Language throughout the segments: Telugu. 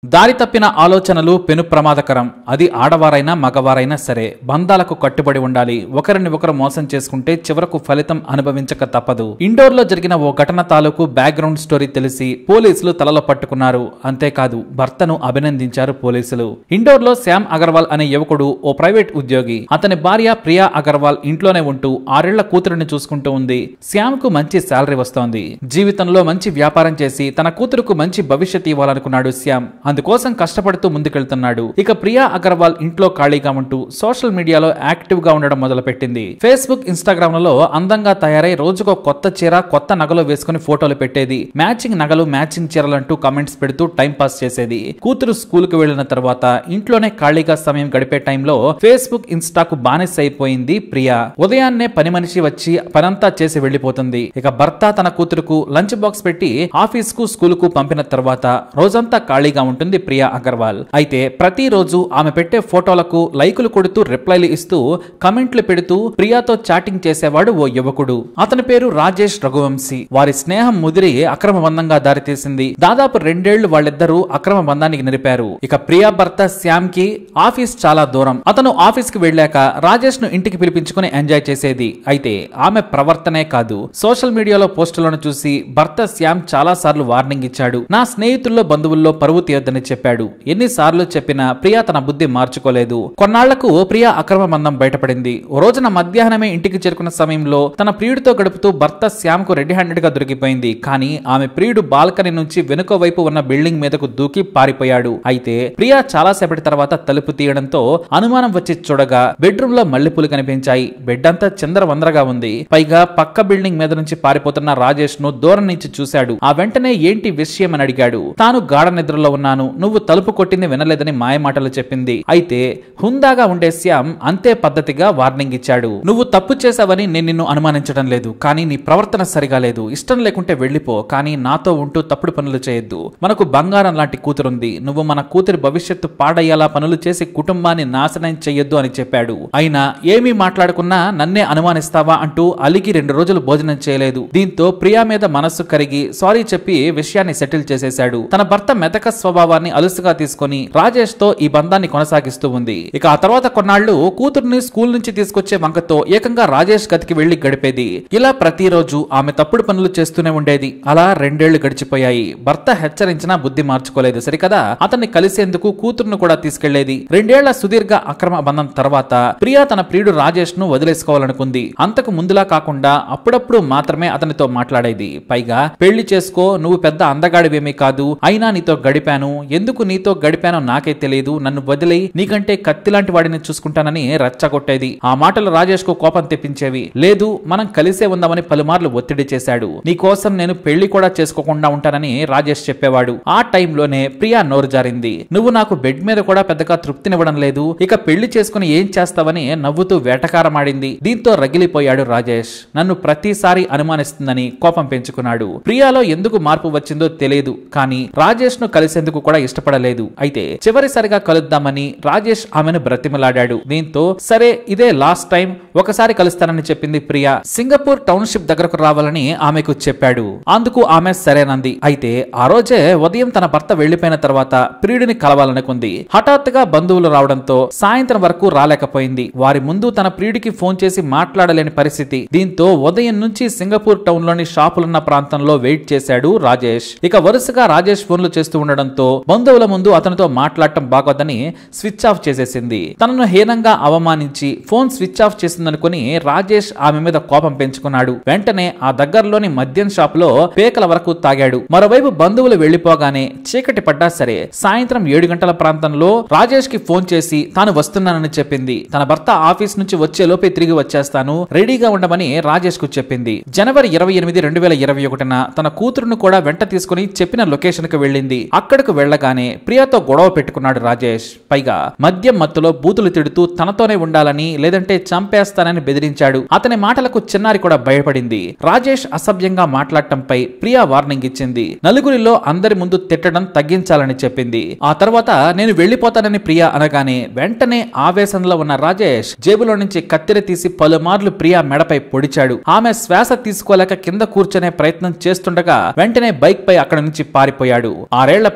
దారి తప్పిన ఆలోచనలు పెను ప్రమాదకరం అది ఆడవారైనా మగవారైనా సరే బంధాలకు కట్టుబడి ఉండాలి ఒకరిని ఒకరు మోసం చేసుకుంటే చివరకు ఫలితం అనుభవించక తప్పదు ఇండోర్ లో జరిగిన ఓ ఘటన తాలూకు బ్యాక్గ్రౌండ్ స్టోరీ తెలిసి పోలీసులు తలలో పట్టుకున్నారు అంతేకాదు భర్తను అభినందించారు పోలీసులు ఇండోర్ లో శ్యామ్ అగర్వాల్ అనే యువకుడు ఓ ప్రైవేట్ ఉద్యోగి అతని భార్య ప్రియా అగర్వాల్ ఇంట్లోనే ఉంటూ ఆరేళ్ల కూతురిని చూసుకుంటూ ఉంది శ్యామ్ కు మంచి శాలరీ వస్తోంది జీవితంలో మంచి వ్యాపారం చేసి తన కూతురుకు మంచి భవిష్యత్ ఇవ్వాలనుకున్నాడు శ్యామ్ అందుకోసం కష్టపడుతూ ముందుకెళ్తున్నాడు ఇక ప్రియా అగర్వాల్ ఇంట్లో ఖాళీగా ఉంటూ సోషల్ మీడియాలో యాక్టివ్ గా ఉండడం మొదలుపెట్టింది ఫేస్బుక్ ఇన్స్టాగ్రామ్ లలో అందంగా తయారై రోజుకో కొత్త చీర కొత్త నగలు వేసుకుని ఫోటోలు పెట్టేది మ్యాచింగ్ నగలు మ్యాచింగ్ చీరలంటూ కమెంట్స్ పెడుతూ టైం పాస్ చేసేది కూతురు స్కూల్ కు వెళ్లిన తర్వాత ఇంట్లోనే ఖాళీగా సమయం గడిపే టైంలో ఫేస్బుక్ ఇన్స్టాకు బానిస అయిపోయింది ప్రియా ఉదయాన్నే పని మనిషి వచ్చి పనంతా చేసి వెళ్లిపోతుంది ఇక భర్త తన కూతురుకు లంచ్ బాక్స్ పెట్టి ఆఫీస్ కు స్కూల్ కు పంపిన తర్వాత రోజంతా ఖాళీగా ఉంటుంది ప్రియా అగర్వాల్ అయితే ప్రతిరోజు ఆమె పెట్టే ఫోటోలకు లైకులు కొడుతూ రిప్లైలు ఇస్తూ కమెంట్లు పెడుతూ ప్రియాతో చాటింగ్ చేసేవాడు ఓ యువకుడు అతని పేరు రాజేష్ రఘువంశీ వారి స్నేహం ముదిరి అక్రమ బంధంగా దారితీసింది దాదాపు రెండేళ్లు వాళ్ళిద్దరూ అక్రమ బంధానికి నిలిపారు ఇక ప్రియా భర్త శ్యామ్ కి ఆఫీస్ చాలా దూరం అతను ఆఫీస్ కి వెళ్ళాక రాజేష్ ను ఇంటికి పిలిపించుకుని ఎంజాయ్ చేసేది అయితే ఆమె ప్రవర్తనే కాదు సోషల్ మీడియాలో పోస్టులను చూసి భర్త శ్యామ్ చాలా సార్లు వార్నింగ్ ఇచ్చాడు నా స్నేహితుల్లో బంధువుల్లో పరువు తీయొద్దని చెప్పాడు ఎన్నిసార్లు చెప్పినా ప్రియా తన బుద్ధి మార్చుకోలేదు కొన్నాళ్లకు ప్రియా అక్రమ బంధం బయటపడింది ఓ రోజున మధ్యాహ్నమే ఇంటికి చేరుకున్న సమయంలో తన ప్రియుడితో గడుపుతూ భర్త శ్యామ్ కు రెడీ హ్యాండెడ్ గా దొరికిపోయింది కానీ ఆమె ప్రియుడు బాల్కనీ నుంచి వెనుక వైపు ఉన్న బిల్డింగ్ మీదకు దూకి పారిపోయాడు అయితే ప్రియా చాలా సేపటి తర్వాత తలుపు తీయడంతో అనుమానం వచ్చి చూడగా బెడ్రూమ్ లో మల్లెపూలు కనిపించాయి బెడ్ అంతా చిందరవందరగా ఉంది పైగా పక్క బిల్డింగ్ మీద నుంచి పారిపోతున్న రాజేష్ ను దూరం నుంచి చూశాడు ఆ వెంటనే ఏంటి విషయం అని అడిగాడు తాను గాఢ నిద్రలో ఉన్నాను నువ్వు తలుపు కొట్టింది వినలేదని మాయమాటలు చెప్పింది అయితే హుందాగా ఉండే శ్యామ్ అంతే పద్ధతిగా వార్నింగ్ ఇచ్చాడు నువ్వు తప్పు చేశావని నేను నిన్ను అనుమానించడం లేదు కానీ నీ ప్రవర్తన సరిగా లేదు ఇష్టం లేకుంటే వెళ్ళిపో కానీ నాతో ఉంటూ తప్పుడు పనులు చేయొద్దు మనకు బంగారం లాంటి కూతురుంది నువ్వు మన కూతురి భవిష్యత్తు పాడయ్యేలా పనులు చేసి కుటుంబాన్ని నాశనం చెయ్యొద్దు అని చెప్పాడు అయినా ఏమీ మాట్లాడుకున్నా నన్నే అనుమానిస్తావా అంటూ అలిగి రెండు రోజులు భోజనం చేయలేదు దీంతో ప్రియా మీద మనస్సు కరిగి సారీ చెప్పి విషయాన్ని సెటిల్ చేసేశాడు తన భర్త మెతక స్వభావాన్ని అలుసుగా తీసుకొని రాజేష్ తో ఈ బంధాన్ని కొనసాగిస్తూ ఉంది ఇక ఆ తర్వాత కొన్నాళ్లు కూతుర్ని స్కూల్ నుంచి తీసుకొచ్చే వంకతో ఏకంగా రాజేష్ గదికి వెళ్లి గడిపేది ఇలా ప్రతిరోజు ఆమె తప్పుడు పనులు చేస్తూనే ఉండేది అలా రెండేళ్లు గడిచిపోయాయి భర్త హెచ్చరించినా బుద్ధి మార్చుకోలేదు సరికదా అతన్ని కలిసేందుకు కూతురును కూడా తీసుకెళ్లేది రెండేళ్ల సుదీర్ఘ అక్రమ బంధం తర్వాత ప్రియా తన ప్రియుడు రాజేష్ ను వదిలేసుకోవాలనుకుంది అంతకు ముందులా కాకుండా అప్పుడప్పుడు మాత్రమే అతనితో మాట్లాడేది పైగా పెళ్లి చేసుకో నువ్వు పెద్ద అందగాడివేమీ కాదు అయినా నీతో గడిపాను ఎందుకు నీతో గడిపానో నాకే తెలియదు నన్ను వదిలి నీకంటే కత్తిలాంటి వాడిని చూసుకుంటానని రెచ్చగొట్టేది ఆ మాటలు రాజేష్ కు కోపం తెప్పించేవి లేదు మనం కలిసే ఉందామని పలుమార్లు ఒత్తిడి చేశాడు నీ కోసం నేను పెళ్లి కూడా చేసుకోకుండా ఉంటానని రాజేష్ చెప్పేవాడు ఆ టైంలోనే ప్రియా నోరు జారింది నువ్వు నాకు బెడ్ మీద కూడా పెద్దగా తృప్తినివ్వడం లేదు ఇక పెళ్లి చేసుకుని ఏం చేస్తావని నవ్వుతూ వేటకారమాడింది దీంతో రగిలిపోయాడు రాజేష్ నన్ను ప్రతిసారి అనుమానిస్తుందని కోపం పెంచుకున్నాడు ప్రియాలో ఎందుకు మార్పు వచ్చిందో తెలియదు కానీ రాజేష్ ను కలిసేందుకు కూడా ఇష్టపడలేదు అయితే చివరిసారిగా కలుద్దామని రాజేష్ ఆమెను బ్రతిమలాడాడు దీంతో సరే ఇదే లాస్ట్ టైం ఒకసారి కలుస్తానని చెప్పింది ప్రియా సింగపూర్ టౌన్షిప్ దగ్గరకు రావాలని ఆమెకు చెప్పాడు అందుకు ఆమె సరేనంది అయితే ఆ రోజే ఉదయం తన భర్త వెళ్లిపోయిన తర్వాత ప్రియుడిని కలవాలనుకుంది హఠాత్తుగా బంధువులు రావడంతో సాయంత్రం వరకు రాలేకపోయింది వారి ముందు తన ప్రియుడికి ఫోన్ చేసి మాట్లాడలేని పరిస్థితి దీంతో ఉదయం నుంచి సింగపూర్ టౌన్ లోని షాపులున్న ప్రాంతంలో వెయిట్ చేశాడు రాజేష్ ఇక వరుసగా రాజేష్ ఫోన్లు చేస్తూ ఉండడంతో బంధువుల ముందు అతనితో మాట్లాడటం బాగోదని స్విచ్ ఆఫ్ చేసేసింది తనను హీనంగా అవమానించి ఫోన్ స్విచ్ ఆఫ్ చేసిందనుకుని రాజేష్ ఆమె మీద కోపం పెంచుకున్నాడు వెంటనే ఆ దగ్గరలోని మద్యం షాప్ లో పేకల వరకు తాగాడు మరోవైపు బంధువులు వెళ్లిపోగానే చీకటి పడ్డా సరే సాయంత్రం ఏడు గంటల ప్రాంతంలో రాజేష్ కి ఫోన్ చేసి తాను వస్తున్నానని చెప్పింది తన భర్త ఆఫీస్ నుంచి వచ్చేలోపే తిరిగి వచ్చేస్తాను రెడీగా ఉండమని రాజేష్ కు చెప్పింది జనవరి ఇరవై ఎనిమిది రెండు వేల ఇరవై ఒకటిన తన కూతురును కూడా వెంట తీసుకుని చెప్పిన లొకేషన్ కు వెళ్ళింది అక్కడకు వెళ్ళగానే ప్రియాతో గొడవ పెట్టుకున్నాడు రాజేష్ పైగా మద్యం మత్తులో బూతులు తిడుతూ తనతోనే ఉండాలని లేదంటే చంపేస్తానని బెదిరించాడు అతని మాటలకు చిన్నారి కూడా భయపడింది రాజేష్ అసభ్యంగా మాట్లాడటంపై ప్రియా వార్నింగ్ ఇచ్చింది నలుగురిలో అందరి ముందు తిట్టడం తగ్గించాలని చెప్పింది ఆ తర్వాత నేను వెళ్లిపోతానని ప్రియా అనగానే వెంటనే ఆవేశంలో ఉన్న రాజేష్ జేబులో నుంచి కత్తెర తీసి పలుమార్లు ప్రియా మెడపై పొడిచాడు ఆమె శ్వాస తీసుకోలేక కింద కూర్చునే ప్రయత్నం చేస్తుండగా వెంటనే బైక్ పై అక్కడి నుంచి పారిపోయాడు ఆరేళ్ల ప్రియా కూతురు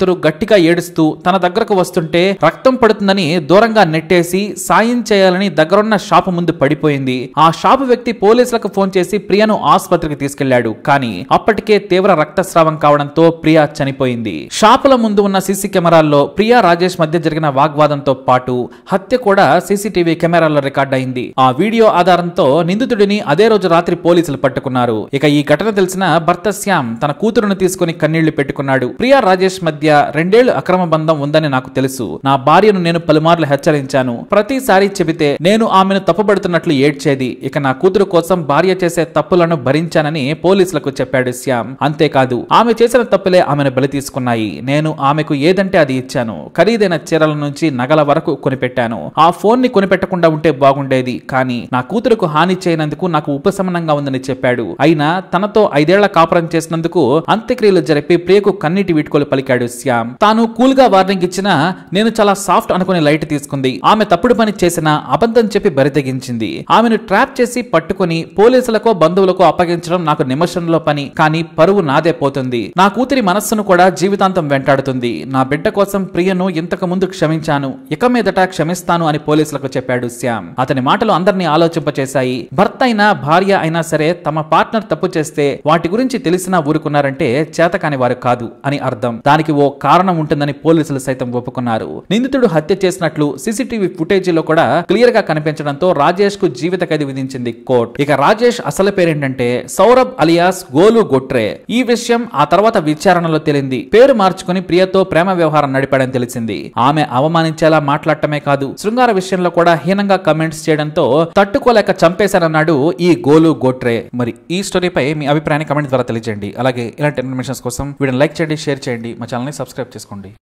కూతురు గట్టిగా ఏడుస్తూ తన దగ్గరకు వస్తుంటే రక్తం పడుతుందని దూరంగా నెట్టేసి సాయం చేయాలని దగ్గరున్న షాపు ముందు పడిపోయింది ఆ షాపు వ్యక్తి పోలీసులకు ఫోన్ చేసి ప్రియను ఆసుపత్రికి తీసుకెళ్లాడు కానీ అప్పటికే తీవ్ర రక్తస్రావం కావడంతో ప్రియా చనిపోయింది షాపుల ముందు ఉన్న సీసీ కెమెరాల్లో ప్రియా రాజేష్ మధ్య జరిగిన వాగ్వాదంతో పాటు హత్య కూడా సీసీటీవీ కెమెరాల్లో రికార్డ్ అయింది ఆ వీడియో ఆధారంతో నిందితుడిని అదే రోజు రాత్రి పోలీసులు పట్టుకున్నారు ఇక ఈ ఘటన తెలిసిన భర్త శ్యామ్ తన కూతురును తీసుకుని కన్నీళ్లు పెట్టుకున్నాడు ప్రియా రాజేష్ మధ్య రెండేళ్లు అక్రమ బంధం ఉందని నాకు తెలుసు నా భార్యను నేను పలుమార్లు హెచ్చరించాను ప్రతిసారి చెబితే నేను ఆమెను తప్పుపడుతున్నట్లు ఏడ్చేది ఇక నా కూతురు కోసం భార్య చేసే తప్పులను భరించానని పోలీసులకు చెప్పాడు శ్యామ్ అంతేకాదు ఆమె చేసిన తప్పులే ఆమెను బలి తీసుకున్నాయి నేను ఆమెకు ఏదంటే అది ఇచ్చాను ఖరీదైన చీరల నుంచి నగల వరకు కొనిపెట్టాను ఆ ఫోన్ ని కొనిపెట్టకుండా ఉంటే బాగుండేది కానీ నా కూతురుకు హాని చేయనందుకు నాకు ఉపశమనంగా ఉందని చెప్పాడు అయినా తనతో ఐదేళ్ల కాపురం చేసినందుకు అంత్యక్రియలు జరిపి ప్రియకు కన్నీటి వీడ్కోలు పలికాడు శ్యామ్ తాను కూల్ గా వార్నింగ్ ఇచ్చినా నేను చాలా సాఫ్ట్ అనుకుని లైట్ తీసుకుంది ఆమె తప్పుడు పని చేసిన అబద్ధం చెప్పి బరితెగించింది ఆమెను ట్రాప్ చేసి పట్టుకుని పోలీసులకో బంధువులకో అప్పగించడం నాకు నిమిషంలో పని కానీ పరువు నాదే పోతుంది నా కూతురి మనస్సును కూడా జీవితాంతం వెంటాడుతుంది నా బిడ్డ కోసం ప్రియను ఇంతకు ముందు క్షమించాను ఇక మీదట క్షమిస్తాను అని పోలీసులకు చెప్పాడు శ్యామ్ అతని మాటలు అందరినీ ఆలోచింపచేశాయి భర్త అయినా భార్య అయినా సరే తమ పార్ట్నర్ తప్పు చేస్తే వాటి గురించి తెలిసినా ఊరుకున్నారంటే చేతకాని వారు కాదు అని అర్థం దానికి ఓ కారణం ఉంటుందని పోలీసులు సైతం ఒప్పుకున్నారు నిందితుడు హత్య చేసినట్లు సీసీటీవీ ఫుటేజీలో కూడా క్లియర్ గా కనిపించడంతో రాజేష్ కు జీవిత ఖైదు విధించింది కోర్టు ఇక రాజేష్ అసలు పేరేంటంటే సౌరభ్ అలియాస్ గోలు గొట్రే ఈ విషయం ఆ తర్వాత విచారణలో తేలింది పేరు మార్చుకుని ప్రియతో ప్రేమ వ్యవహారం నడిపాడని తెలిసింది ఆమె అవమానించేలా మాట్లాడటమే కాదు శృంగార విషయంలో కూడా హీనంగా కమెంట్స్ చేయడంతో తట్టుకోలేక చంపేశారన్నాడు ఈ గోలు గోట్రే మరి ఈ స్టోరీపై మీ అభిప్రాయాన్ని కమెంట్ ద్వారా తెలియజేయండి అలాగే ఇలాంటి ఇన్ఫర్మేషన్స్ కోసం వీడియోని లైక్ చేయండి షేర్ చేయండి మా ఛానల్ని సబ్స్క్రైబ్ చేసుకోండి